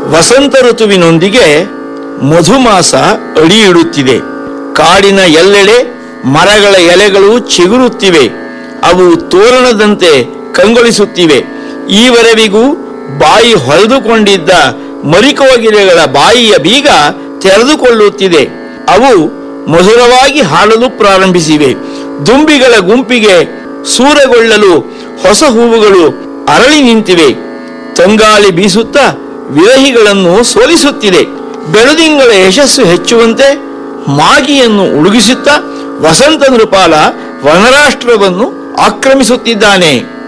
ವಸಂತ ಋತುವಿನೊಂದಿಗೆ ಮಧುಮಾಸ ಅಡಿಯಿಡುತ್ತಿದೆ ಕಾಡಿನ ಎಲ್ಲೆಡೆ ಮರಗಳ ಎಲೆಗಳು ಚಿಗುರುತ್ತಿವೆ ಅವು ತೋರಣದಂತೆ ಕಂಗೊಳಿಸುತ್ತಿವೆ ಈವರೆವಿಗೂ ಬಾಯಿ ಹೊಳೆದುಕೊಂಡಿದ್ದ ಮರಿಕೋಗಿಲೆಗಳ ಬಾಯಿಯ ಬೀಗ ತೆರೆದುಕೊಳ್ಳುತ್ತಿದೆ ಅವು ಮಧುರವಾಗಿ ಹಾಡಲು ಪ್ರಾರಂಭಿಸಿವೆ ದುಂಬಿಗಳ ಗುಂಪಿಗೆ ಸೂರೆಗೊಳ್ಳಲು ಹೊಸ ಹೂವುಗಳು ಅರಳಿ ನಿಂತಿವೆ ತಂಗಾಳಿ ಬೀಸುತ್ತಾ ವಿರಹಿಗಳನ್ನು ಸೋಲಿಸುತ್ತಿದೆ ಬೆಳದಿಂಗಳ ಯಶಸ್ಸು ಹೆಚ್ಚುವಂತೆ ಮಾಗಿಯನ್ನು ಉಡುಗಿಸುತ್ತಾ ವಸಂತ ನೃಪಾಲ ವನರಾಷ್ಟ್ರವನ್ನು ಆಕ್ರಮಿಸುತ್ತಿದ್ದಾನೆ